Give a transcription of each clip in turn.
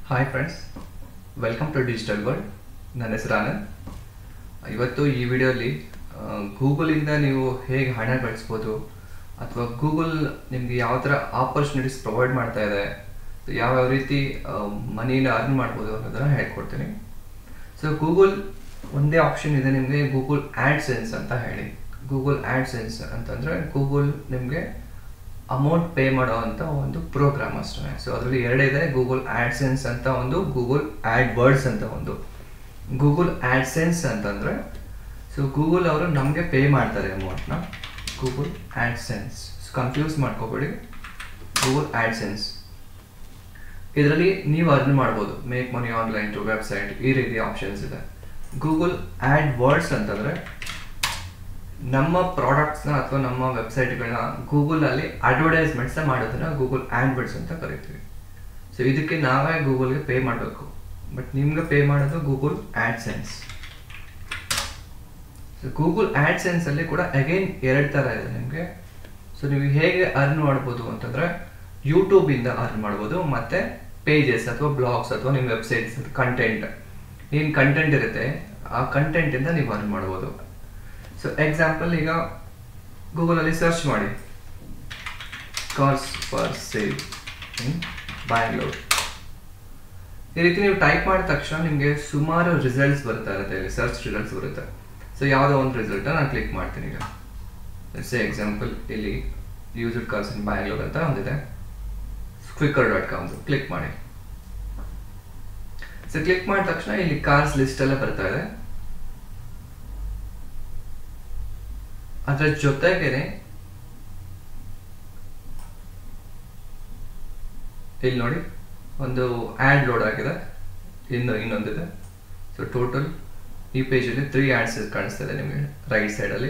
hi friends welcome to digital world ನನ್ನ ಹೆಸರು ಆನಂದ್ ಇವತ್ತು ಈ ವಿಡಿಯೋಲಿ ಗೂಗಲಿಂದ ನೀವು ಹೇಗೆ ಹಣ ಗಳಿಸ್ಬೋದು ಅಥವಾ ಗೂಗಲ್ ನಿಮಗೆ ಯಾವ ಥರ ಆಪರ್ಚುನಿಟೀಸ್ ಪ್ರೊವೈಡ್ ಮಾಡ್ತಾ ಇದೆ ಯಾವ್ಯಾವ ರೀತಿ ಮನಿನ ಅರ್ನ್ ಮಾಡ್ಬೋದು ಅನ್ನೋದನ್ನ ಹೇಳ್ಕೊಡ್ತೀನಿ ಸೊ ಗೂಗಲ್ ಒಂದೇ ಆಪ್ಷನ್ ಇದೆ ನಿಮಗೆ ಗೂಗಲ್ ಆ್ಯಡ್ ಸೆನ್ಸ್ ಅಂತ ಹೇಳಿ ಗೂಗಲ್ ಆ್ಯಡ್ ಸೆನ್ಸ್ ಅಂತಂದರೆ ಗೂಗಲ್ ನಿಮಗೆ ಅಮೌಂಟ್ ಪೇ ಮಾಡೋ ಅಂತ ಒಂದು ಪ್ರೋಗ್ರಾಮ್ ಅಷ್ಟೇ ಸೊ ಅದರಲ್ಲಿ ಎರಡಿದೆ ಗೂಗಲ್ ಆ್ಯಡ್ಸೆನ್ಸ್ ಅಂತ ಒಂದು ಗೂಗಲ್ ಆ್ಯಡ್ ವರ್ಡ್ಸ್ ಅಂತ ಒಂದು ಗೂಗಲ್ ಆ್ಯಡ್ಸೆನ್ಸ್ ಅಂತಂದರೆ ಸೊ ಗೂಗಲ್ ಅವರು ನಮಗೆ ಪೇ ಮಾಡ್ತಾರೆ ಅಮೌಂಟ್ನ ಗೂಗಲ್ ಆ್ಯಡ್ಸೆನ್ಸ್ ಕನ್ಫ್ಯೂಸ್ ಮಾಡ್ಕೋಬೇಡಿ ಗೂಗಲ್ ಆ್ಯಡ್ಸೆನ್ಸ್ ಇದರಲ್ಲಿ ನೀವು ಅರ್ನ್ ಮಾಡ್ಬೋದು make money online to website ಈ ರೀತಿ ಆಪ್ಷನ್ಸ್ ಇದೆ ಗೂಗಲ್ ಆ್ಯಡ್ ವರ್ಡ್ಸ್ ಅಂತಂದರೆ ನಮ್ಮ ಪ್ರಾಡಕ್ಟ್ಸ್ನ ಅಥವಾ ನಮ್ಮ ವೆಬ್ಸೈಟ್ಗಳನ್ನ ಗೂಗಲಲ್ಲಿ ಅಡ್ವರ್ಟೈಸ್ಮೆಂಟ್ಸ್ನ ಮಾಡೋದನ್ನ ಗೂಗಲ್ ಆ್ಯಡ್ವರ್ಡ್ಸ್ ಅಂತ ಕರಿತೀವಿ ಸೊ ಇದಕ್ಕೆ ನಾವೇ ಗೂಗಲ್ಗೆ ಪೇ ಮಾಡಬೇಕು ಬಟ್ ನಿಮ್ಗೆ ಪೇ ಮಾಡೋದು ಗೂಗಲ್ ಆ್ಯಡ್ಸೆನ್ಸ್ ಸೊ ಗೂಗಲ್ ಆ್ಯಡ್ಸೆನ್ಸಲ್ಲಿ ಕೂಡ ಅಗೈನ್ ಎರಡು ಥರ ಇದೆ ನಿಮಗೆ ಸೊ ನೀವು ಹೇಗೆ ಅರ್ನ್ ಮಾಡ್ಬೋದು ಅಂತಂದರೆ ಯೂಟ್ಯೂಬಿಂದ ಅರ್ನ್ ಮಾಡ್ಬೋದು ಮತ್ತು ಪೇಜಸ್ ಅಥವಾ ಬ್ಲಾಗ್ಸ್ ಅಥವಾ ನಿಮ್ಮ ವೆಬ್ಸೈಟ್ಸ್ ಕಂಟೆಂಟ್ ಏನು ಕಂಟೆಂಟ್ ಇರುತ್ತೆ ಆ ಕಂಟೆಂಟಿಂದ ನೀವು ಅರ್ನ್ ಮಾಡ್ಬೋದು ಸೊ ಎಕ್ಸಾಂಪಲ್ ಈಗ ಗೂಗಲಲ್ಲಿ ಸರ್ಚ್ ಮಾಡಿ cars for sale in Bangalore ಈ ರೀತಿ ನೀವು ಟೈಪ್ ಮಾಡಿದ ತಕ್ಷಣ ನಿಮಗೆ ಸುಮಾರು ರಿಸಲ್ಟ್ಸ್ ಬರ್ತಾ ಇರುತ್ತೆ ಇಲ್ಲಿ ಸರ್ಚ್ ರಿಸಲ್ಟ್ಸ್ ಬರುತ್ತೆ ಸೊ ಯಾವುದೋ ಒಂದು ರಿಸಲ್ಟ್ ನಾನು ಕ್ಲಿಕ್ ಮಾಡ್ತೀನಿ ಈಗ ಸೇ ಎಕ್ಸಾಂಪಲ್ ಇಲ್ಲಿ ಯೂಸ್ಡ್ ಕಾರ್ಸ್ ಇನ್ ಬ್ಯಾಂಗ್ಳೂರ್ ಅಂತ ಒಂದಿದೆ ಕ್ವಿಕರ್ ಡಾಟ್ ಕಾಮ್ ಕ್ಲಿಕ್ ಮಾಡಿ ಸೊ ಕ್ಲಿಕ್ ಮಾಡಿದ ತಕ್ಷಣ ಇಲ್ಲಿ ಕಾರ್ಸ್ ಲಿಸ್ಟ್ ಎಲ್ಲ ಬರ್ತಾ ಇದೆ ಅದರ ಜೊತೆಗೇನೆ ಇಲ್ಲಿ ನೋಡಿ ಒಂದು ಆ್ಯಡ್ ಲೋಡ್ ಆಗಿದೆ ಇನ್ನು ಇನ್ನೊಂದಿದೆ ಸೊ ಟೋಟಲ್ ಈ ಪೇಜಲ್ಲಿ ತ್ರೀ ಆ್ಯಡ್ಸ್ ಕಾಣಿಸ್ತಾ ಇದೆ ನಿಮಗೆ ರೈಟ್ ಸೈಡಲ್ಲಿ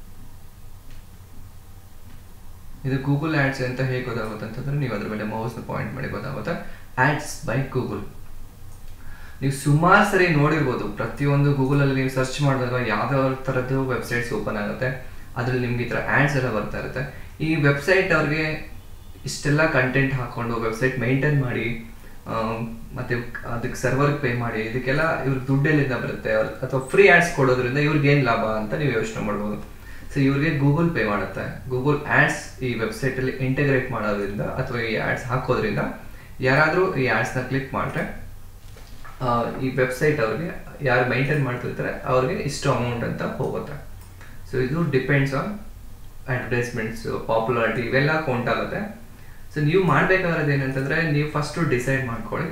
ಇದು ಗೂಗಲ್ ಆ್ಯಡ್ಸ್ ಅಂತ ಹೇಗೆ ಗೊತ್ತಾಗುತ್ತೆ ಅಂತಂದ್ರೆ ನೀವು ಅದ್ರ ಮೇಲೆ ಮೌಸ್ನ ಪಾಯಿಂಟ್ ಮಾಡಿ ಗೊತ್ತಾಗುತ್ತೆ ಆ್ಯಡ್ಸ್ ಬೈ ಗೂಗಲ್ ನೀವು ಸುಮಾರು ಸರಿ ನೋಡಿರ್ಬೋದು ಪ್ರತಿಯೊಂದು ಗೂಗಲಲ್ಲಿ ನೀವು ಸರ್ಚ್ ಮಾಡಿದಾಗ ಯಾವ್ಯಾವ ಥರದ್ದು ವೆಬ್ಸೈಟ್ಸ್ ಓಪನ್ ಆಗುತ್ತೆ ಅದರಲ್ಲಿ ನಿಮ್ಗೆ ಈ ಥರ ಆ್ಯಡ್ಸ್ ಎಲ್ಲ ಬರ್ತಾ ಇರುತ್ತೆ ಈ ವೆಬ್ಸೈಟ್ ಅವ್ರಿಗೆ ಇಷ್ಟೆಲ್ಲ ಕಂಟೆಂಟ್ ಹಾಕೊಂಡು ವೆಬ್ಸೈಟ್ ಮೇಂಟೈನ್ ಮಾಡಿ ಮತ್ತು ಅದಕ್ಕೆ ಸರ್ವರ್ಗೆ ಪೇ ಮಾಡಿ ಇದಕ್ಕೆಲ್ಲ ಇವ್ರಿಗೆ ದುಡ್ಡೆಲ್ಲಿಂದ ಬರುತ್ತೆ ಅಥವಾ ಫ್ರೀ ಆ್ಯಡ್ಸ್ ಕೊಡೋದ್ರಿಂದ ಇವ್ರಿಗೆ ಏನು ಲಾಭ ಅಂತ ನೀವು ಯೋಚನೆ ಮಾಡ್ಬೋದು ಸೊ ಇವ್ರಿಗೆ ಗೂಗಲ್ ಪೇ ಮಾಡುತ್ತೆ ಗೂಗಲ್ ಆ್ಯಡ್ಸ್ ಈ ವೆಬ್ಸೈಟಲ್ಲಿ ಇಂಟಗ್ರೇಟ್ ಮಾಡೋದ್ರಿಂದ ಅಥವಾ ಈ ಆ್ಯಡ್ಸ್ ಹಾಕೋದ್ರಿಂದ ಯಾರಾದರೂ ಈ ಆ್ಯಡ್ಸ್ನ ಕ್ಲಿಕ್ ಮಾಡಿದ್ರೆ ಈ ವೆಬ್ಸೈಟ್ ಅವ್ರಿಗೆ ಯಾರು ಮೈಂಟೈನ್ ಮಾಡ್ತಿರ್ತಾರೆ ಅವ್ರಿಗೆ ಇಷ್ಟು ಅಮೌಂಟ್ ಅಂತ ಹೋಗುತ್ತೆ ಸೊ ಇದು ಡಿಪೆಂಡ್ಸ್ ಆನ್ ಅಡ್ವರ್ಟೈಸ್ಮೆಂಟ್ಸ್ ಪಾಪ್ಯುಲಾರಿಟಿ ಇವೆಲ್ಲ ಕೌಂಟ್ ಆಗುತ್ತೆ ಸೊ ನೀವು ಮಾಡಬೇಕಾಗಿರೋದು ಏನಂತಂದರೆ ನೀವು ಫಸ್ಟು ಡಿಸೈಡ್ ಮಾಡ್ಕೊಳ್ಳಿ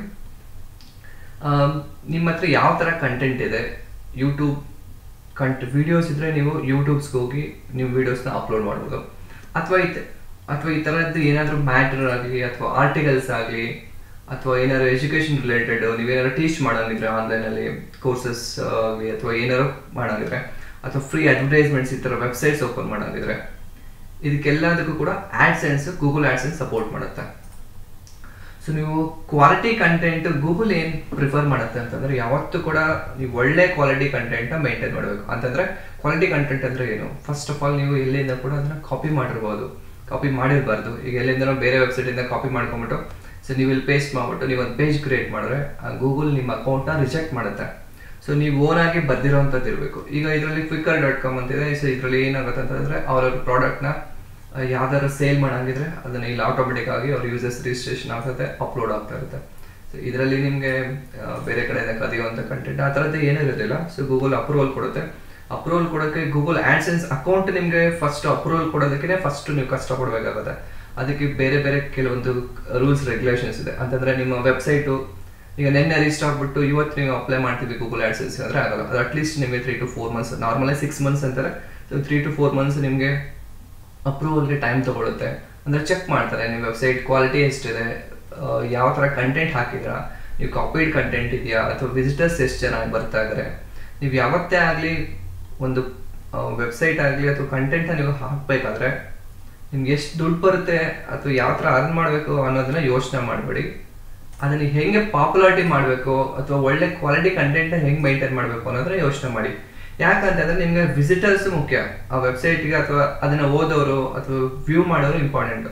ನಿಮ್ಮ ಹತ್ರ ಯಾವ ಥರ ಕಂಟೆಂಟ್ ಇದೆ ಯೂಟ್ಯೂಬ್ ಕಂಟ್ ವಿಡಿಯೋಸ್ ಇದ್ದರೆ ನೀವು ಯೂಟ್ಯೂಬ್ಸ್ಗೆ ಹೋಗಿ ನೀವು ವೀಡಿಯೋಸ್ನ ಅಪ್ಲೋಡ್ ಮಾಡ್ಬೋದು ಅಥವಾ ಈ ಅಥವಾ ಈ ಥರದ್ದು ಏನಾದರೂ ಮ್ಯಾಟರ್ ಆಗಲಿ ಅಥವಾ ಆರ್ಟಿಕಲ್ಸ್ ಆಗಲಿ ಅಥವಾ ಏನಾದ್ರು ಎಜುಕೇಷನ್ ರಿಲೇಟೆಡ್ ನೀವೇನಾದ್ರು ಟೀಚ್ ಮಾಡೋಂಗಿದ್ರೆ ಆನ್ಲೈನಲ್ಲಿ ಕೋರ್ಸಸ್ ಆಗಲಿ ಅಥವಾ ಏನಾದ್ರು ಮಾಡೋಂಗಿದ್ರೆ ಅಥವಾ ಫ್ರೀ ಅಡ್ವರ್ಟೈಸ್ಮೆಂಟ್ಸ್ ಈ ಥರ ವೆಬ್ಸೈಟ್ಸ್ ಓಪನ್ ಮಾಡೋಂಗಿದ್ರೆ ಇದಕ್ಕೆಲ್ಲದಕ್ಕೂ ಕೂಡ ಆ್ಯಡ್ಸೆನ್ಸ್ ಗೂಗಲ್ ಆ್ಯಡ್ಸೆನ್ಸ್ ಸಪೋರ್ಟ್ ಮಾಡುತ್ತೆ ಸೊ ನೀವು ಕ್ವಾಲಿಟಿ ಕಂಟೆಂಟ್ ಗೂಗಲ್ ಏನು ಪ್ರಿಫರ್ ಮಾಡುತ್ತೆ ಅಂತಂದ್ರೆ ಯಾವತ್ತೂ ಕೂಡ ನೀವು ಒಳ್ಳೆ ಕ್ವಾಲಿಟಿ ಕಂಟೆಂಟ್ನ ಮೇಂಟೈನ್ ಮಾಡಬೇಕು ಅಂತಂದ್ರೆ ಕ್ವಾಲಿಟಿ ಕಂಟೆಂಟ್ ಅಂದ್ರೆ ಏನು ಫಸ್ಟ್ ಆಫ್ ಆಲ್ ನೀವು ಎಲ್ಲಿಂದ ಕೂಡ ಅದನ್ನ ಕಾಪಿ ಮಾಡಿರ್ಬೋದು ಕಾಪಿ ಮಾಡಿರಬಾರ್ದು ಈಗ ಎಲ್ಲಿಂದ ಬೇರೆ ವೆಬ್ಸೈಟಿಂದ ಕಾಪಿ ಮಾಡ್ಕೊಂಬಿಟ್ಟು ಸೊ ನೀವು ಇಲ್ಲಿ ಪೇಸ್ಟ್ ಮಾಡ್ಬಿಟ್ಟು ನೀವು ಒಂದು ಪೇಜ್ ಕ್ರಿಯೇಟ್ ಮಾಡಿದ್ರೆ ಗೂಗಲ್ ನಿಮ್ಮ ಅಕೌಂಟ್ನ ರಿಜೆಕ್ಟ್ ಮಾಡುತ್ತೆ ಸೊ ನೀವು ಓನ್ ಆಗಿ ಬರ್ದಿರೋವಂಥದ್ದು ಇರಬೇಕು ಈಗ ಇದರಲ್ಲಿ ಕ್ವಿಕರ್ ಡಾಟ್ ಕಾಮ್ ಅಂತಿದೆ ಸೊ ಇದರಲ್ಲಿ ಏನಾಗುತ್ತೆ ಅಂತಂದರೆ ಅವರ ಪ್ರಾಡಕ್ಟ್ನ ಯಾವ್ದಾದ್ರು ಸೇಲ್ ಮಾಡಂಗಿದ್ರೆ ಅದನ್ನ ಇಲ್ಲಿ ಆಟೋಮೆಟಿಕ್ ಆಗಿ ಅವ್ರ ಯೂಸರ್ಸ್ ರಿಜಿಸ್ಟ್ರೇಷನ್ ಆಗ್ತದೆ ಅಪ್ಲೋಡ್ ಆಗ್ತಾ ಇರುತ್ತೆ ಸೊ ಇದರಲ್ಲಿ ನಿಮಗೆ ಬೇರೆ ಕಡೆಯಿಂದ ಕದಿಯುವಂಥ ಕಂಟೆಂಟ್ ಆ ಥರದ್ದು ಏನೂ ಇರೋದಿಲ್ಲ ಸೊ ಗೂಗಲ್ ಅಪ್ರೂವಲ್ ಕೊಡುತ್ತೆ ಅಪ್ರೂವಲ್ ಕೊಡೋಕ್ಕೆ ಗೂಗಲ್ ಆ್ಯಡ್ಸೆನ್ಸ್ ಅಕೌಂಟ್ ನಿಮಗೆ ಫಸ್ಟ್ ಅಪ್ರೂವಲ್ ಕೊಡೋದಕ್ಕೆ ಫಸ್ಟ್ ನೀವು ಕಷ್ಟಪಡಬೇಕಾಗುತ್ತೆ ಅದಕ್ಕೆ ಬೇರೆ ಬೇರೆ ಕೆಲವೊಂದು ರೂಲ್ಸ್ ರೆಗ್ಯುಲೇಷನ್ಸ್ ಇದೆ ಅಂತಂದರೆ ನಿಮ್ಮ ವೆಬ್ಸೈಟು ಈಗ ನಿನ್ನೆ ರಿಜಿಸ್ಟರ್ ಆಗ್ಬಿಟ್ಟು ಇವತ್ತು ನೀವು ಅಪ್ಲೈ ಮಾಡ್ತೀವಿ ಗೂಗಲ್ ಆ್ಯಡ್ಸೆನ್ಸ್ ಅಂದರೆ ಆಗಲ್ಲ ಅದು ಅಟ್ಲೀಸ್ಟ್ ನಿಮಗೆ three to four months normally six months ಅಂತಾರೆ so three to four months ನಿಮಗೆ ಅಪ್ರೂವಲ್ಗೆ ಟೈಮ್ ತೊಗೊಳುತ್ತೆ ಅಂದರೆ ಚೆಕ್ ಮಾಡ್ತಾರೆ ನಿಮ್ಮ ವೆಬ್ಸೈಟ್ ಕ್ವಾಲಿಟಿ ಎಷ್ಟಿದೆ ಯಾವ ಥರ ಕಂಟೆಂಟ್ ಹಾಕಿದ್ದೀರಾ ನೀವು ಕಾಪಿಡ್ ಕಂಟೆಂಟ್ ಇದೆಯಾ ಅಥವಾ ವಿಸಿಟರ್ಸ್ ಎಷ್ಟು ಚೆನ್ನಾಗಿ ಬರ್ತಾ ಇದ್ದಾರೆ ನೀವು ಯಾವತ್ತೇ ಆಗಲಿ ಒಂದು ವೆಬ್ಸೈಟ್ ಆಗಲಿ ಅಥವಾ ಕಂಟೆಂಟ್ನ ನೀವು ಹಾಕಬೇಕಾದ್ರೆ ನಿಮ್ಗೆ ಎಷ್ಟು ದುಡ್ಡು ಬರುತ್ತೆ ಅಥವಾ ಯಾವ ಥರ ಅರ್ನ್ ಮಾಡಬೇಕು ಅನ್ನೋದನ್ನ ಯೋಚನೆ ಮಾಡಬೇಡಿ ಅದನ್ನ ಹೆಂಗೆ ಪಾಪ್ಯುಲಾರಿಟಿ ಮಾಡಬೇಕು ಅಥವಾ ಒಳ್ಳೆ ಕ್ವಾಲಿಟಿ ಕಂಟೆಂಟ್ನ ಹೆಂಗೆ ಮೈಂಟೈನ್ ಮಾಡಬೇಕು ಅನ್ನೋದನ್ನ ಯೋಚನೆ ಮಾಡಿ ಯಾಕಂತಂದ್ರೆ ನಿಮ್ಗೆ ವಿಸಿಟರ್ಸ್ ಮುಖ್ಯ ಆ ವೆಬ್ಸೈಟ್ಗೆ ಅಥವಾ ಅದನ್ನ ಓದೋರು ಅಥವಾ ವ್ಯೂ ಮಾಡೋರು ಇಂಪಾರ್ಟೆಂಟ್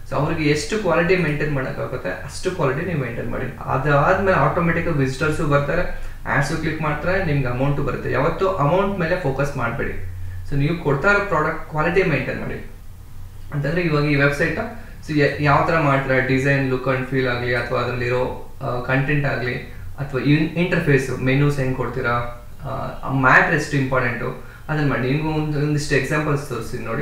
ಸೊ ಅವ್ರಿಗೆ ಎಷ್ಟು ಕ್ವಾಲಿಟಿ ಮೇಂಟೈನ್ ಮಾಡೋಕ್ಕಾಗುತ್ತೆ ಅಷ್ಟು ಕ್ವಾಲಿಟಿ ನೀವು ಮೇಂಟೈನ್ ಮಾಡಿ ಅದಾದ್ಮೇಲೆ ಆಟೋಮೆಟಿಕ್ ವಿಸಿಟರ್ಸು ಬರ್ತಾರೆ ಆ್ಯಡ್ಸು ಕ್ಲಿಕ್ ಮಾಡ್ತಾರೆ ನಿಮ್ಗೆ ಅಮೌಂಟು ಬರುತ್ತೆ ಯಾವತ್ತು ಅಮೌಂಟ್ ಮೇಲೆ ಫೋಕಸ್ ಮಾಡಬೇಡಿ ಸೊ ನೀವು ಕೊಡ್ತಾ ಇರೋ ಪ್ರಾಡಕ್ಟ್ ಕ್ವಾಲಿಟಿ ಮೇಂಟೈನ್ ಮಾಡಿ ಅಂತಂದ್ರೆ ಇವಾಗ ಈ ವೆಬ್ಸೈಟ್ ಸೊ ಯಾವ ಥರ ಮಾಡ್ತಾರೆ ಡಿಸೈನ್ ಲುಕ್ ಅಂಡ್ ಫೀಲ್ ಆಗಲಿ ಅಥವಾ ಅದರಲ್ಲಿರೋ ಕಂಟೆಂಟ್ ಆಗಲಿ ಅಥವಾ ಇಂಟರ್ಫೇಸ್ ಮೆನ್ಯೂಸ್ ಹೆಂಗೆ ಕೊಡ್ತೀರಾ ಮ್ಯಾಟ್ರ್ ಎಷ್ಟು ಇಂಪಾರ್ಟೆಂಟು ಅದನ್ನ ಮಾಡಿ ನಿಮ್ಗೆ ಒಂದು ಒಂದಿಷ್ಟು ಎಕ್ಸಾಂಪಲ್ಸ್ ತೋರಿಸ್ತೀನಿ ನೋಡಿ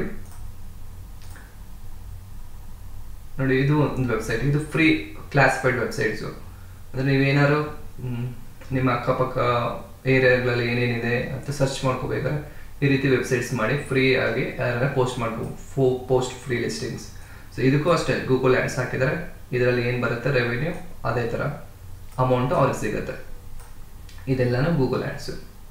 ನೋಡಿ ಇದು ಒಂದು ವೆಬ್ಸೈಟ್ ಇದು ಫ್ರೀ ಕ್ಲಾಸಿಫೈಡ್ ವೆಬ್ಸೈಟ್ಸು ಅಂದರೆ ನೀವೇನಾದ್ರು ಮ್, ನಿಮ್ಮ ಅಕ್ಕಪಕ್ಕ ಏರಿಯಾಗಳಲ್ಲಿ ಏನೇನಿದೆ ಅಂತ ಸರ್ಚ್ ಮಾಡ್ಕೋಬೇಕಾದ್ರೆ ಈ ರೀತಿ ವೆಬ್ಸೈಟ್ಸ್ ಮಾಡಿ ಫ್ರೀ ಆಗಿ ಯಾರೆಲ್ಲ ಪೋಸ್ಟ್ ಮಾಡ್ಕೋ ಫೋ ಪೋಸ್ಟ್ ಫ್ರೀ ಲಿಸ್ಟಿಂಗ್ಸ್ ಸೊ ಇದಕ್ಕೂ ಅಷ್ಟೇ ಗೂಗಲ್ ಆ್ಯಡ್ಸ್ ಹಾಕಿದರೆ ಇದರಲ್ಲಿ ಏನು ಬರುತ್ತೆ ರೆವಿನ್ಯೂ ಅದೇ ಥರ ಅಮೌಂಟು ಅವ್ರಿಗೆ ಸಿಗುತ್ತೆ ಇದೆಲ್ಲನೂ ಗೂಗಲ್ ಆ್ಯಡ್ಸು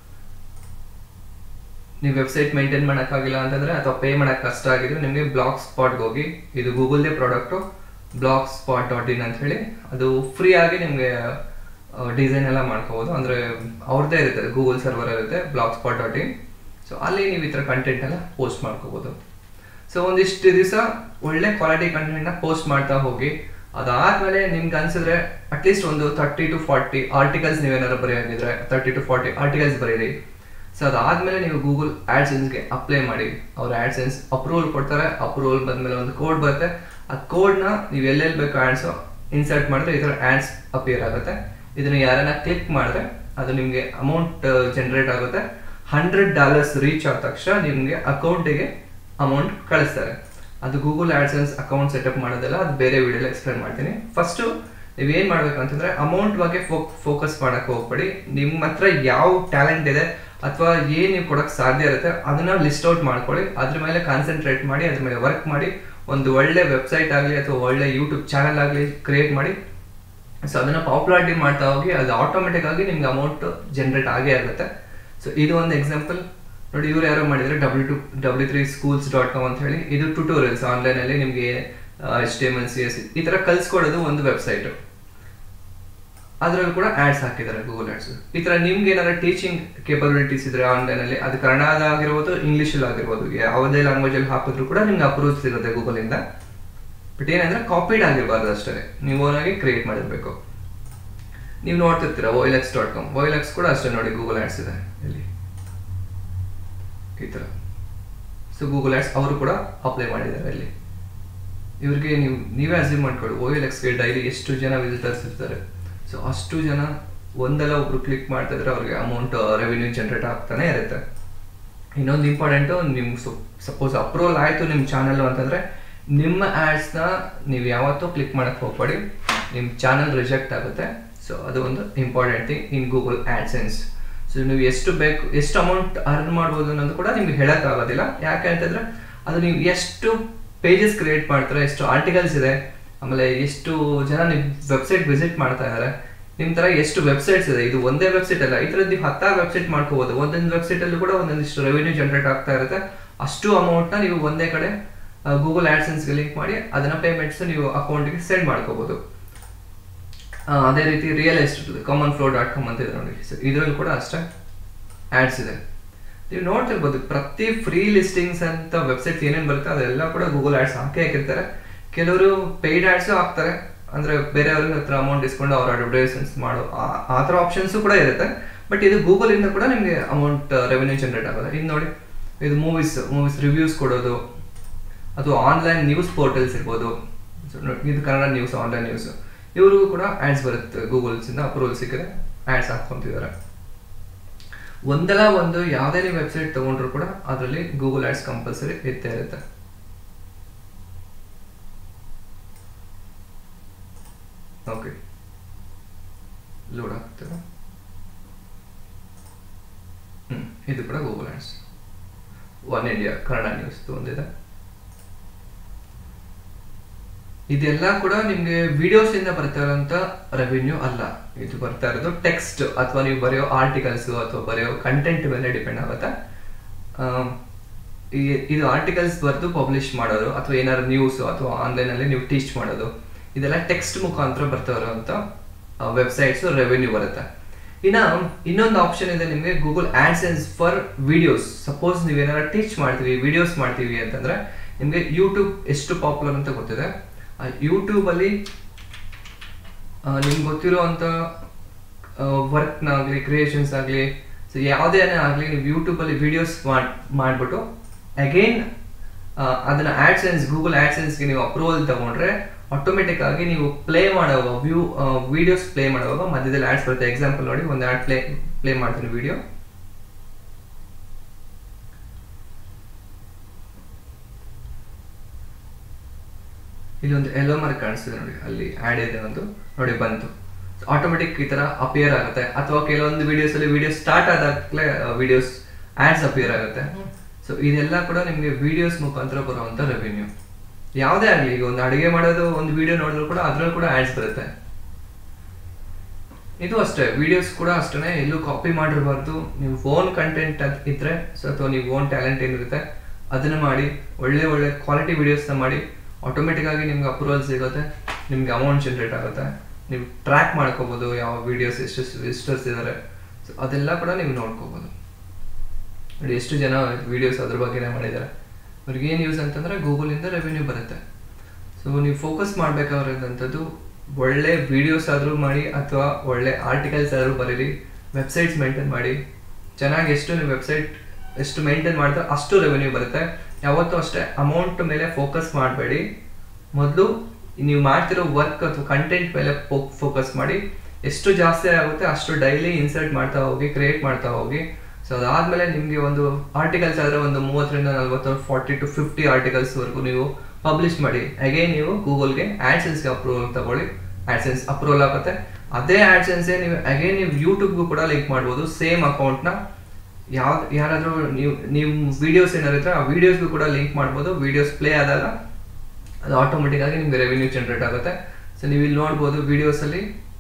ನೀವು ವೆಬ್ಸೈಟ್ ಮೇಂಟೈನ್ ಮಾಡೋಕ್ಕಾಗಿಲ್ಲ ಅಂತಂದ್ರೆ ಅಥವಾ ಪೇ ಮಾಡೋಕ್ಕೆ ಕಷ್ಟ ಆಗಿದ್ರೆ ನಿಮಗೆ ಬ್ಲಾಗ್ ಸ್ಪಾಟ್ಗೆ ಹೋಗಿ ಇದು ಗೂಗಲ್ದೇ product Blogspot dot in ಅಂತ ಹೇಳಿ ಅದು ಫ್ರೀ ಆಗಿ ನಿಮಗೆ ಡಿಸೈನ್ ಎಲ್ಲ ಮಾಡ್ಕೋಬೋದು ಅಂದರೆ ಅವ್ರದ್ದೇ ಇರುತ್ತೆ ಗೂಗಲ್ ಸರ್ವರ್ ಇರುತ್ತೆ Blogspot dot in so ಅಲ್ಲಿ ನೀವು ಈ ಥರ ಕಂಟೆಂಟ್ ಎಲ್ಲ ಪೋಸ್ಟ್ ಮಾಡ್ಕೋಬೋದು ಸೊ ಒಂದಿಷ್ಟು ದಿವಸ ಒಳ್ಳೆ ಕ್ವಾಲಿಟಿ ಕಂಟೆಂಟ್ನ ಪೋಸ್ಟ್ ಮಾಡ್ತಾ ಹೋಗಿ ಅದಾದ್ಮೇಲೆ ನಿಮ್ಗೆ ಅನ್ಸಿದ್ರೆ ಅಟ್ಲೀಸ್ಟ್ ಒಂದು ತರ್ಟಿ ಟು ಫಾರ್ಟಿ ಆರ್ಟಿಕಲ್ಸ್ ನೀವೇನಾದ್ರು ಬರೆಯೋಂಗಿದ್ರೆ ತರ್ಟಿ ಟು ಫಾರ್ಟಿ ಆರ್ಟಿಕಲ್ಸ್ ಬರೀರಿ ಸೊ ಅದಾದ್ಮೇಲೆ ನೀವು ಗೂಗಲ್ ಆ್ಯಡ್ಸೆನ್ಸ್ಗೆ ಅಪ್ಲೈ ಮಾಡಿ ಅವ್ರ ಆ್ಯಡ್ಸೆನ್ಸ್ ಅಪ್ರೂವಲ್ ಕೊಡ್ತಾರೆ ಅಪ್ರೂವಲ್ ಬಂದಮೇಲೆ ಒಂದು ಕೋಡ್ ಬರುತ್ತೆ ಆ ಕೋಡ್ನ ನೀವು ಎಲ್ಲೆಲ್ಲಿ ಬೇಕು ಆ್ಯಡ್ಸು ಇನ್ಸರ್ಟ್ ಮಾಡಿದ್ರೆ ಈ ಥರ ಆ್ಯಡ್ಸ್ ಅಪಿಯರ್ ಆಗುತ್ತೆ ಇದನ್ನು ಯಾರನ್ನ ಕ್ಲಿಕ್ ಮಾಡಿದ್ರೆ ಅದು ನಿಮಗೆ ಅಮೌಂಟ್ ಜನರೇಟ್ ಆಗುತ್ತೆ ಹಂಡ್ರೆಡ್ ಡಾಲರ್ಸ್ ರೀಚ್ ಆದ ತಕ್ಷಣ ನಿಮಗೆ ಅಕೌಂಟಿಗೆ ಅಮೌಂಟ್ ಕಳಿಸ್ತಾರೆ ಅದು ಗೂಗಲ್ ಆ್ಯಡ್ಸೆನ್ಸ್ ಅಕೌಂಟ್ ಸೆಟಪ್ ಮಾಡೋದೆಲ್ಲ ಅದು ಬೇರೆ ವಿಡಿಯೋಲಿ ಎಕ್ಸ್ಪ್ಲೇನ್ ಮಾಡ್ತೀನಿ ಫಸ್ಟು ನೀವೇನು ಮಾಡಬೇಕು ಅಂತಂದ್ರೆ ಅಮೌಂಟ್ ಬಗ್ಗೆ ಫೋಕಸ್ ಮಾಡಕ್ಕೆ ಹೋಗ್ಬೇಡಿ ನಿಮ್ಮ ಹತ್ರ ಯಾವ ಟ್ಯಾಲೆಂಟ್ ಇದೆ ಅಥವಾ ಏನು ನೀವು ಕೊಡೋಕ್ಕೆ ಸಾಧ್ಯ ಇರುತ್ತೆ ಅದನ್ನ ಲಿಸ್ಟ್ ಔಟ್ ಮಾಡ್ಕೊಳ್ಳಿ ಅದ್ರ ಮೇಲೆ ಕಾನ್ಸಂಟ್ರೇಟ್ ಮಾಡಿ ಅದ್ರ ಮೇಲೆ ವರ್ಕ್ ಮಾಡಿ ಒಂದು ಒಳ್ಳೆ ವೆಬ್ಸೈಟ್ ಆಗಲಿ ಅಥವಾ ಒಳ್ಳೆ ಯೂಟ್ಯೂಬ್ ಚಾನಲ್ ಆಗಲಿ ಕ್ರಿಯೇಟ್ ಮಾಡಿ ಸೊ ಅದನ್ನ ಪಾಪ್ಯುಲಾರಿಟಿ ಮಾಡ್ತಾ ಹೋಗಿ ಅದು ಆಟೋಮೆಟಿಕ್ ಆಗಿ ನಿಮ್ಗೆ ಅಮೌಂಟ್ ಜನರೇಟ್ ಆಗೇ ಆಗುತ್ತೆ ಸೊ ಇದು ಒಂದು ಎಕ್ಸಾಂಪಲ್ ನೋಡಿ ಇವ್ರು ಯಾರೋ ಮಾಡಿದ್ರೆ W to W three schools dot com ಅಂತ ಹೇಳಿ ಇದು ಟ್ಯೂಟೋರಿಯಲ್ಸ್ ಆನ್ಲೈನಲ್ಲಿ ನಿಮಗೆ H T M L C S S ಥರ ಕಲ್ಸ್ಕೊಡೋದು ಒಂದು ವೆಬ್ಸೈಟ್ ಅದರಲ್ಲಿ ಕೂಡ ಆಡ್ಸ್ ಹಾಕಿದ್ದಾರೆ ಗೂಗಲ್ ಆಡ್ಸ್ ಈ ಥರ ನಿಮ್ಗೆ ಏನಾದ್ರು ಟೀಚಿಂಗ್ ಕೇಪಬಿಲಿಟೀಸ್ ಇದ್ರೆ ಆನ್ಲೈನಲ್ಲಿ ಅದು ಕನ್ನಡ ಆಗಿರ್ಬೋದು ಇಂಗ್ಲೀಷಲ್ಲಿ ಆಗಿರ್ಬೋದು ಯಾವುದೇ ಲ್ಯಾಂಗ್ವೇಜಲ್ಲಿ ಹಾಕಿದ್ರು ಕೂಡ ನಿಮ್ಗೆ ಅಪ್ರೂವ್ಸ್ ಸಿಗುತ್ತೆ ಗೂಗಲಿಂದ ಬಟ್ ಏನಂದ್ರೆ ಕಾಪಿಡ್ ಆಗಿರಬಾರ್ದು ಅಷ್ಟೇ ನೀವು ಓನಾಗಿ ಕ್ರಿಯೇಟ್ ಮಾಡಿರ್ಬೇಕು ನೀವು ನೋಡ್ತಿರ್ತೀರಾ ವೈಲೆಕ್ಸ್ ಡಾಟ್ ಕಾಮ್ ವೈಲೆಕ್ಸ್ ಕೂಡ ಅಷ್ಟೇ ನೋಡಿ ಗೂಗಲ್ ಆ್ಯಡ್ಸ್ ಇದೆ ಇಲ್ಲಿ ಈ ಥರ ಸೊ ಗೂಗಲ್ ಆ್ಯಡ್ಸ್ ಅವರು ಕೂಡ ಅಪ್ಲೈ ಮಾಡಿದ್ದಾರೆ ಇಲ್ಲಿ ಇವ್ರಿಗೆ ನೀವು ನೀವೇ ಅಸ್ಯೂಮ್ ಮಾಡ್ಕೊಳ್ಳಿ ಓ ಎಲ್ ಎಕ್ಸ್ಗೆ ಡೈಲಿ ಎಷ್ಟು ಜನ ವಿಸಿಟರ್ಸ್ ಇರ್ತಾರೆ ಸೊ ಅಷ್ಟು ಜನ ಒಂದಲ್ಲ ಒಬ್ರು ಕ್ಲಿಕ್ ಮಾಡ್ತಾ ಇದ್ರೆ ಅವ್ರಿಗೆ ಅಮೌಂಟ್ ರೆವಿನ್ಯೂ ಜನರೇಟ್ ಆಗ್ತಾನೆ ಇರುತ್ತೆ ಇನ್ನೊಂದು ಇಂಪಾರ್ಟೆಂಟು ನಿಮ್ಗೆ ಸಪೋಸ್ ಅಪ್ರೂವಲ್ ಆಯಿತು ನಿಮ್ಮ ಚಾನಲ್ ಅಂತಂದರೆ ನಿಮ್ಮ ಆ್ಯಡ್ಸ್ನ ನೀವು ಯಾವತ್ತೂ ಕ್ಲಿಕ್ ಮಾಡೋಕ್ಕೆ ಹೋಗ್ಬೇಡಿ ನಿಮ್ಮ ಚಾನಲ್ ರಿಜೆಕ್ಟ್ ಆಗುತ್ತೆ ಸೊ ಅದು ಒಂದು important thing in Google AdSense so ನೀವು ಎಷ್ಟು ಬೇಕು ಎಷ್ಟು ಅಮೌಂಟ್ ಅರ್ನ್ ಮಾಡ್ಬೋದು ಅನ್ನೋದು ಕೂಡ ನಿಮ್ಗೆ ಹೇಳೋಕ್ಕಾಗೋದಿಲ್ಲ ಯಾಕೆ ಅಂತಂದರೆ ಅದು ನೀವು ಎಷ್ಟು ಪೇಜಸ್ ಕ್ರಿಯೇಟ್ ಮಾಡ್ತಾರೆ ಎಷ್ಟು ಆರ್ಟಿಕಲ್ಸ್ ಇದೆ ಆಮೇಲೆ ಎಷ್ಟು ಜನ ನಿಮ್ಮ ವೆಬ್ಸೈಟ್ ವಿಸಿಟ್ ಮಾಡ್ತಾ ಇದ್ದಾರೆ ನಿಮ್ಮ ಥರ ಎಷ್ಟು ವೆಬ್ಸೈಟ್ಸ್ ಇದೆ ಇದು ಒಂದೇ ವೆಬ್ಸೈಟ್ ಅಲ್ಲ ಈ ಥರದ್ದು ನೀವು ಹತ್ತಾರು ವೆಬ್ಸೈಟ್ ಮಾಡ್ಕೋಬೋದು ಒಂದೊಂದು ವೆಬ್ಸೈಟಲ್ಲೂ ಕೂಡ ಒಂದೊಂದಿಷ್ಟು ರೆವಿನ್ಯೂ ಜನರೇಟ್ ಆಗ್ತಾ ಇರುತ್ತೆ ಅಷ್ಟು ಅಮೌಂಟ್ನ ನೀವು ಒಂದೇ ಕಡೆ ಗೂಗಲ್ ಆ್ಯಡ್ಸೆನ್ಸ್ಗೆ ಲಿಂಕ್ ಮಾಡಿ ಅದನ್ನ ಪೇಮೆಂಟ್ಸ್ ನೀವು ಅಕೌಂಟಿಗೆ ಸೆಂಡ್ ಮಾಡ್ಕೋಬೋದು ಆ, ಅದೇ ರೀತಿ real estate common floor dot com ಅಂತ ಇದೆ ನೋಡಿ ಸೊ ಇದರಲ್ಲಿ ಕೂಡ ಅಷ್ಟೇ ಆ್ಯಡ್ಸ್ ಇದೆ ನೀವು ನೋಡ್ತಿರ್ಬೋದು ಪ್ರತಿ ಫ್ರೀ ಲಿಸ್ಟಿಂಗ್ಸ್ ಅಂತ ವೆಬ್ಸೈಟ್ ಏನೇನು ಬರುತ್ತೆ ಅದೆಲ್ಲ ಕೂಡ ಗೂಗಲ್ ಆ್ಯಡ್ಸ್ ಹಾಕಿ ಹಾಕಿರ್ತಾರೆ ಕೆಲವರು ಪೇಯ್ಡ್ ಆ್ಯಡ್ಸು ಹಾಕ್ತಾರೆ ಅಂದರೆ ಬೇರೆಯವ್ರ ಹತ್ರ ಅಮೌಂಟ್ ಇಸ್ಕೊಂಡು ಅವ್ರ ಅಡ್ವರ್ಟೈಸ್ಮೆಂಟ್ಸ್ ಮಾಡೋ ಆ- ಆ ಥರ ಆಪ್ಷನ್ಸು ಕೂಡ ಇರುತ್ತೆ ಬಟ್ ಇದು ಗೂಗಲಿಂದ ಕೂಡ ನಿಮಗೆ ಅಮೌಂಟ್ ರೆವೆನ್ಯೂ ಜನರೇಟ್ ಆಗೋದು ಇದು ನೋಡಿ ಇದು ಮೂವೀಸ್ ಮೂವೀಸ್ ರಿವ್ಯೂಸ್ ಕೊಡೋದು ಅಥವಾ ಆನ್ಲೈನ್ ನ್ಯೂಸ್ ಪೋರ್ಟಲ್ಸ್ ಇರ್ಬೋದು So, ನೋ- ಇದು ಕನ್ನಡ ನ್ಯೂಸ್ ಆನ್ಲೈನ್ ನ್ಯೂಸ್ ಇವ್ರಿಗೂ ಕೂಡ ಆ್ಯಡ್ಸ್ ಬರುತ್ತೆ ಗೂಗಲ್ಸಿಂದ ಅಪ್ರೂವಲ್ ಸಿಕ್ಕಿದೆ ಆ್ಯಡ್ಸ್ ಹಾಕ್ಕೊಂತಿದ್ದಾರೆ ಒಂದಲ್ಲ ಒಂದು ಯಾವುದೇ ನೀವು ವೆಬ್ಸೈಟ್ ತಗೊಂಡ್ರು ಕೂಡ ಅದರಲ್ಲಿ ಗೂಗಲ್ ಆ್ಯಡ್ಸ್ ಕಂಪಲ್ಸರಿ ಇರ್ತೇ ಇರುತ್ತೆ ಓಕೆ ಲೋಡ್ ಆಗ್ತದೆ ಹ್ಞೂ ಇದು ಕೂಡ Google ads One India Kannada news ಒಂದಿದೆ ಇದೆಲ್ಲ ಕೂಡ ನಿಮಗೆ ವಿಡಿಯೋಸ್ ಇಂದ ಬರ್ತಾ ಇರೋಂಥ ರೆವಿನ್ಯೂ ಅಲ್ಲ ಇದು ಬರ್ತಾ ಇರೋದು ಟೆಕ್ಸ್ಟ್ ಅಥವಾ ನೀವು ಬರೆಯೋ ಆರ್ಟಿಕಲ್ಸ್ ಅಥವಾ ಬರೆಯೋ ಕಂಟೆಂಟ್ ಮೇಲೆ ಡಿಪೆಂಡ್ ಆಗುತ್ತೆ ಆಮ್, ಈ- ಇದು ಆರ್ಟಿಕಲ್ಸ್ ಬರೆದು ಪಬ್ಲಿಷ್ ಮಾಡೋದು ಅಥವಾ ಏನಾದ್ರು ನ್ಯೂಸ್ ಅಥವಾ ಆನ್ಲೈನಲ್ಲಿ ನೀವು ಟೀಚ್ ಮಾಡೋದು ಇದೆಲ್ಲ ಟೆಕ್ಸ್ಟ್ ಮುಖಾಂತರ ಬರ್ತಾ ಇರೋಂಥ ವೆಬ್ಸೈಟ್ಸ್ ರೆವೆನ್ಯೂ ಬರುತ್ತೆ ಇನ್ನ ಇನ್ನೊಂದು ಆಪ್ಷನ್ ಇದೆ ನಿಮಗೆ Google AdSense for videos suppose ನೀವೇನಾದ್ರು ಟೀಚ್ ಮಾಡ್ತೀವಿ ವಿಡಿಯೋಸ್ ಮಾಡ್ತೀವಿ ಅಂತಂದ್ರೆ ನಿಮಗೆ ಯೂಟ್ಯೂಬ್ ಎಷ್ಟು ಪಾಪ್ಯುಲರ್ ಅಂತ ಗೊತ್ತಿದೆ ಯೂಟ್ಯೂಬಲ್ಲಿ ನಿಮ್ಗೆ ಗೊತ್ತಿರೋವಂಥ ವರ್ಕ್ನಾಗಲಿ ಕ್ರಿಯೇಷನ್ಸ್ ಆಗಲಿ ಸೊ ಯಾವುದೇ ಆಗಲಿ ನೀವು ಯೂಟ್ಯೂಬಲ್ಲಿ ವೀಡಿಯೋಸ್ ಮಾಡಿ ಮಾಡಿಬಿಟ್ಟು ಅಗೈನ್ ಅದನ್ನು ಆ್ಯಡ್ಸೆನ್ಸ್ ಗೂಗಲ್ ಆ್ಯಡ್ಸೆನ್ಸ್ಗೆ ನೀವು ಅಪ್ರೂವಲ್ ತಗೊಂಡ್ರೆ ಆಟೋಮೆಟಿಕ್ ಆಗಿ ನೀವು ಪ್ಲೇ ಮಾಡುವಾಗ ವ್ಯೂ ವಿಡಿಯೋಸ್ ಪ್ಲೇ ಮಾಡುವಾಗ ಮಧ್ಯದಲ್ಲಿ ಆ್ಯಡ್ಸ್ ಬರುತ್ತೆ ಎಕ್ಸಾಂಪಲ್ ನೋಡಿ ಒಂದು ಆ್ಯಡ್ ಪ್ಲೇ ಪ್ಲೇ ಮಾಡ್ತೀನಿ ವಿಡಿಯೋ ಇಲ್ಲಿ ಒಂದು ಎಲ್ಲೋ ಮಾರ್ಕ್ ಕಾಣಿಸ್ತಿದೆ ನೋಡಿ ಅಲ್ಲಿ ಆ್ಯಡ್ ಇದೆ ಒಂದು ನೋಡಿ ಬಂತು ಆಟೋಮೆಟಿಕ್ ಈ ತರ ಅಪಿಯರ್ ಆಗುತ್ತೆ ಅಥವಾ ಕೆಲವೊಂದು ವಿಡಿಯೋಸ್ ಅಲ್ಲಿ ವಿಡಿಯೋ ಸ್ಟಾರ್ಟ್ ಆದಾಗಲೇ ವಿಡಿಯೋಸ್ ಆಡ್ಸ್ ಅಪಿಯರ್ ಆಗುತ್ತೆ ಸೊ ಇದೆಲ್ಲ ಕೂಡ ನಿಮಗೆ ವಿಡಿಯೋಸ್ ಮುಖಾಂತರ ಬರುವಂತ ರೆವಿನ್ಯೂ ಯಾವುದೇ ಆಗಲಿ ಈಗ ಒಂದು ಅಡುಗೆ ಮಾಡೋದು ಒಂದು ವಿಡಿಯೋ ನೋಡಿದ್ರು ಕೂಡ ಅದ್ರಲ್ಲಿ ಕೂಡ ಆಡ್ಸ್ ಬರುತ್ತೆ ಇದು ಅಷ್ಟೇ ವಿಡಿಯೋಸ್ ಕೂಡ ಅಷ್ಟೇ ಎಲ್ಲೂ ಕಾಪಿ ಮಾಡಿರಬಾರ್ದು ನೀವು ಓನ್ ಕಂಟೆಂಟ್ ಇದ್ರೆ ಸೊ ಅಥವಾ ನೀವು ಓನ್ ಟ್ಯಾಲೆಂಟ್ ಏನಿರುತ್ತೆ ಅದನ್ನ ಮಾಡಿ ಒಳ್ಳೆ ಒಳ್ಳೆ ಕ್ವಾಲಿಟಿ ವಿಡಿಯೋಸ್ನ ಮಾಡಿ ಆಟೋಮೆಟಿಕ್ ಆಗಿ ನಿಮ್ಗೆ ಅಪ್ರೂವಲ್ ಸಿಗುತ್ತೆ ನಿಮ್ಗೆ ಅಮೌಂಟ್ ಜನರೇಟ್ ಆಗುತ್ತೆ ನೀವು ಟ್ರ್ಯಾಕ್ ಮಾಡ್ಕೋಬೋದು ಯಾವ ವಿಡಿಯೋಸ್ ಎಷ್ಟು ವಿಸಿಟರ್ಸ್ ಇದ್ದಾರೆ ಸೊ ಅದೆಲ್ಲ ಕೂಡ ನೀವು ನೋಡ್ಕೋಬೋದು ನೋಡಿ ಎಷ್ಟು ಜನ ವಿಡಿಯೋಸ್ ಅದ್ರ ಬಗ್ಗೆನೇ ಮಾಡಿದ್ದಾರೆ ಅವ್ರಿಗೆ ಏನು ಯೂಸ್ ಅಂತಂದರೆ ಗೂಗಲಿಂದ ರೆವಿನ್ಯೂ ಬರುತ್ತೆ ಸೊ ನೀವು ಫೋಕಸ್ ಮಾಡಬೇಕಾಗಿರೋದಂಥದ್ದು ಒಳ್ಳೆ ವಿಡಿಯೋಸ್ ಆದರೂ ಮಾಡಿ ಅಥವಾ ಒಳ್ಳೆ ಆರ್ಟಿಕಲ್ಸ್ ಆದರೂ ಬರೀರಿ ವೆಬ್ಸೈಟ್ಸ್ ಮೇಂಟೈನ್ ಮಾಡಿ ಚೆನ್ನಾಗಿ ಎಷ್ಟು ನೀವು ವೆಬ್ಸೈಟ್ ಎಷ್ಟು ಮೇಂಟೈನ್ ಮಾಡ್ತಾರೆ ಅಷ್ಟು ರೆವೆನ್ಯೂ ಬರುತ್ತೆ ಯಾವತ್ತೂ ಅಷ್ಟೇ ಅಮೌಂಟ್ ಮೇಲೆ ಫೋಕಸ್ ಮಾಡಬೇಡಿ ಮೊದಲು ನೀವು ಮಾಡ್ತಿರೋ ವರ್ಕ್ ಅಥವಾ ಕಂಟೆಂಟ್ ಮೇಲೆ ಫೋಕಸ್ ಮಾಡಿ ಎಷ್ಟು ಜಾಸ್ತಿ ಆಗುತ್ತೆ ಅಷ್ಟು ಡೈಲಿ ಇನ್ಸರ್ಟ್ ಮಾಡ್ತಾ ಹೋಗಿ ಕ್ರಿಯೇಟ್ ಮಾಡ್ತಾ ಹೋಗಿ ಸೊ ಅದಾದಮೇಲೆ ನಿಮಗೆ ಒಂದು ಆರ್ಟಿಕಲ್ಸ್ ಆದರೆ ಒಂದು ಮೂವತ್ತರಿಂದ ನಲ್ವತ್ತು ಫಾರ್ಟಿ ಟು ಫಿಫ್ಟಿ ಆರ್ಟಿಕಲ್ಸ್ವರೆಗೂ ನೀವು ಪಬ್ಲಿಷ್ ಮಾಡಿ ಅಗೇನ್ ನೀವು ಗೂಗಲ್ಗೆ ಆ್ಯಡ್ಸೆನ್ಸ್ಗೆ ಅಪ್ರೂವಲ್ ತಗೊಳ್ಳಿ ಆ್ಯಡ್ಸೆನ್ಸ್ ಅಪ್ರೂವಲ್ ಆಗುತ್ತೆ ಅದೇ ಆ್ಯಡ್ಸೆನ್ಸೇ ನೀವು ಅಗೇನ್ ನೀವು ಯೂಟ್ಯೂಬ್ಗೂ ಕೂಡ ಲಿಂಕ್ ಮಾಡ್ಬೋದು ಸೇಮ್ ಅಕೌಂಟ್ನ ಯಾವ್ದು ಯಾರಾದರೂ ನೀವು ನೀವು ವಿಡಿಯೋಸ್ ಏನಾರು ಇದ್ರೆ ಆ ವಿಡಿಯೋಸ್ಗೂ ಕೂಡ ಲಿಂಕ್ ಮಾಡ್ಬೋದು ವಿಡಿಯೋಸ್ ಪ್ಲೇ ಆದಾಗ ಅದು ಆಟೋಮೆಟಿಕ್ ಆಗಿ ನಿಮ್ಗೆ ರೆವಿನ್ಯೂ ಜನರೇಟ್ ಆಗುತ್ತೆ ಸೊ ನೀವು ಇಲ್ಲಿ ನೋಡ್ಬೋದು ವಿಡಿಯೋಸಲ್ಲಿ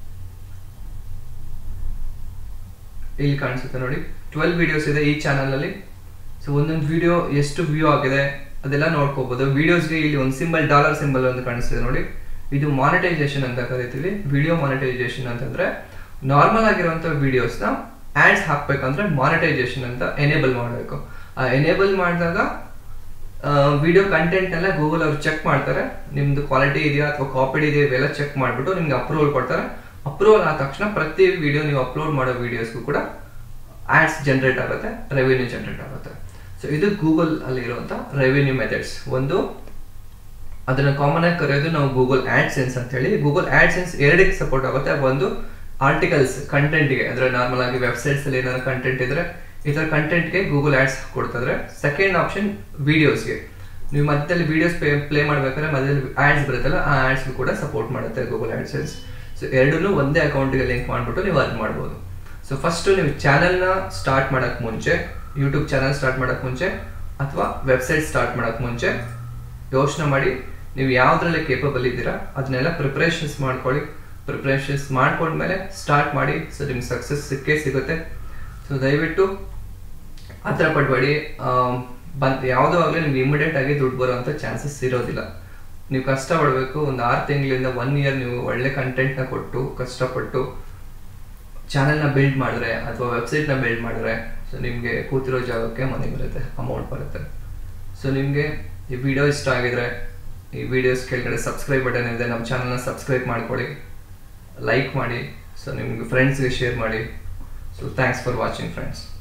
ಇಲ್ಲಿ ಕಾಣಿಸುತ್ತೆ ನೋಡಿ ಟ್ವೆಲ್ ವಿಡಿಯೋಸ್ ಇದೆ ಈ ಚಾನಲಲ್ಲಿ ಸೊ ಒಂದೊಂದು ವಿಡಿಯೋ ಎಷ್ಟು ವ್ಯೂ ಆಗಿದೆ ಅದೆಲ್ಲ ನೋಡ್ಕೋಬಹುದು ವಿಡಿಯೋಸ್ಗೆ ಇಲ್ಲಿ ಒಂದು ಸಿಂಬಲ್ ಡಾಲರ್ ಸಿಂಬಲ್ ಒಂದು ಕಾಣಿಸ್ತಿದೆ ನೋಡಿ ಇದು ಮಾನಿಟೈಸೇಷನ್ ಅಂತ ಕರಿತೀವಿ ವಿಡಿಯೋ ಮಾನಿಟೈಸೇಷನ್ ಅಂತಂದ್ರೆ ನಾರ್ಮಲ್ ಆಗಿರುವಂಥ ವಿಡಿಯೋಸ್ನ ಆಡ್ಸ್ ಹಾಕ್ಬೇಕಂದ್ರೆ ಮಾನಿಟೈಸೇಷನ್ ಅಂತ ಎನೇಬಲ್ ಮಾಡಬೇಕು ಆ ಎನೇಬಲ್ ಮಾಡಿದಾಗ ವಿಡಿಯೋ ಕಂಟೆಂಟ್ ಎಲ್ಲ ಗೂಗಲ್ ಅವ್ರು ಚೆಕ್ ಮಾಡ್ತಾರೆ ನಿಮ್ದು ಕ್ವಾಲಿಟಿ ಇದೆಯಾ ಅಥವಾ ಕಾಪಿಡ್ ಇದೆಯಾ ಇವೆಲ್ಲ ಚೆಕ್ ಮಾಡಿಬಿಟ್ಟು ನಿಮ್ಗೆ ಅಪ್ರೂವಲ್ ಕೊಡ್ತಾರೆ ಅಪ್ರೂವಲ್ ಆದ ತಕ್ಷಣ ಪ್ರತಿ ವಿಡಿಯೋ ನೀವು ಅಪ್ಲೋಡ್ ಮಾಡೋ ವಿಡಿಯೋಸ್ಗೂ ಕೂಡ ಆಡ್ಸ್ ಜನರೇಟ್ ಆಗುತ್ತೆ ರೆವಿನ್ಯೂ ಜನರೇಟ್ ಆಗುತ್ತೆ ಸೊ ಇದು ಗೂಗಲ್ ಅಲ್ಲಿ ಇರುವಂತ ರೆವಿನ್ಯೂ ಮೆಥಡ್ಸ್ ಒಂದು ಅದನ್ನ ಕಾಮನ್ ಆಗಿ ಕರೆಯೋದು ನಾವು ಗೂಗಲ್ ಆಡ್ ಸೆನ್ಸ್ ಅಂತ ಹೇಳಿ ಗೂಗಲ್ ಆಡ್ ಸೆನ್ಸ್ ಎರಡಕ್ಕೆ ಸಪೋರ್ಟ್ ಆಗುತ್ತೆ ಒಂದು ಆರ್ಟಿಕಲ್ಸ್ ಕಂಟೆಂಟ್ಗೆ ಅಂದ್ರೆ ನಾರ್ಮಲ್ ಆಗಿ ವೆಬ್ಸೈಟ್ಸ್ ಅಲ್ಲಿ ಏನಾದ್ರು ಕಂಟೆಂಟ್ ಇದ್ರೆ ಈ ತರ ಕಂಟೆಂಟ್ಗೆ ಗೂಗಲ್ ಆಡ್ಸ್ ಕೊಡ್ತಿದ್ರೆ ಸೆಕೆಂಡ್ ಆಪ್ಷನ್ ವಿಡಿಯೋಸ್ಗೆ ನೀವು ಮಧ್ಯದಲ್ಲಿ ವಿಡಿಯೋಸ್ ಪ್ಲೇ ಮಾಡ್ಬೇಕಾದ್ರೆ ಮಧ್ಯದಲ್ಲಿ ಆಡ್ಸ್ ಬರುತ್ತಲ್ಲ ಆ ಆಡ್ಸ್ಗೂ ಕೂಡ ಸಪೋರ್ಟ್ ಮಾಡುತ್ತೆ ಗೂಗಲ್ ಆಡ್ ಸೆನ್ಸ್ ಸೊ ಎರಡನ್ನೂ ಒಂದೇ ಅಕೌಂಟ್ಗೆ ಲಿಂಕ್ ಮಾಡಿಬಿಟ್ಟು ನೀವು ಅರ್ನ್ ಮಾಡ್ಬೋದು ಸೊ ಫಸ್ಟ್ ನೀವು ಚಾನೆಲ್ನ ಸ್ಟಾರ್ಟ್ ಮಾಡೋಕ್ಕೆ ಮುಂಚೆ ಯೂಟ್ಯೂಬ್ ಚಾನಲ್ ಸ್ಟಾರ್ಟ್ ಮಾಡೋಕ್ಕೆ ಮುಂಚೆ ಅಥವಾ ವೆಬ್ಸೈಟ್ ಸ್ಟಾರ್ಟ್ ಮಾಡೋಕ್ಕೆ ಮುಂಚೆ ಯೋಚನೆ ಮಾಡಿ ನೀವು ಯಾವುದ್ರಲ್ಲಿ ಕೇಪಬಲ್ ಇದ್ದೀರಾ ಅದನ್ನೆಲ್ಲ ಪ್ರಿಪ್ರೇಷನ್ಸ್ ಮಾಡ್ಕೊಳ್ಳಿ ಪ್ರಿಪ್ರೇಷನ್ಸ್ ಮಾಡ್ಕೊಂಡ್ಮೇಲೆ ಸ್ಟಾರ್ಟ್ ಮಾಡಿ ಸೊ ನಿಮ್ಗೆ ಸಕ್ಸಸ್ ಸಿಕ್ಕೇ ಸಿಗುತ್ತೆ ಸೊ ದಯವಿಟ್ಟು ಆ ಥರ ಪಡಬೇಡಿ ಬಂದು ಯಾವುದೋ ಆಗಲಿ ನಿಮ್ಗೆ ಇಮಿಡಿಯೇಟ್ ಆಗಿ ದುಡ್ಡು ಬರುವಂಥ ಚಾನ್ಸಸ್ ಇರೋದಿಲ್ಲ ನೀವು ಕಷ್ಟಪಡಬೇಕು ಒಂದು ಆರು ತಿಂಗಳಿಂದ ಒನ್ ಇಯರ್ ನೀವು ಒಳ್ಳೆ ಕಂಟೆಂಟ್ನ ಕೊಟ್ಟು ಕಷ್ಟಪಟ್ಟು ಚಾನೆಲ್ನ ಬಿಲ್ಡ್ ಮಾಡಿದ್ರೆ ಅಥವಾ ವೆಬ್ಸೈಟ್ನ ಬಿಲ್ಡ್ ಮಾಡಿದ್ರೆ ಸೊ ನಿಮಗೆ ಕೂತಿರೋ ಜಾಗಕ್ಕೆ ಮನೆ ಬರುತ್ತೆ ಅಮೌಂಟ್ ಬರುತ್ತೆ ಸೊ ನಿಮಗೆ ಈ ವಿಡಿಯೋ ಇಷ್ಟ ಆಗಿದ್ರೆ ಈ ವಿಡಿಯೋಸ್ ಕೆಳಗಡೆ ಸಬ್ಸ್ಕ್ರೈಬ್ ಬಟನ್ ಇದೆ ನಮ್ಮ ಚಾನಲ್ನ ಸಬ್ಸ್ಕ್ರೈಬ್ ಮಾಡ್ಕೊಳ್ಳಿ ಲೈಕ್ ಮಾಡಿ ಸೊ ನಿಮ್ಗೆ ಫ್ರೆಂಡ್ಸ್ಗೆ ಶೇರ್ ಮಾಡಿ so thanks for watching friends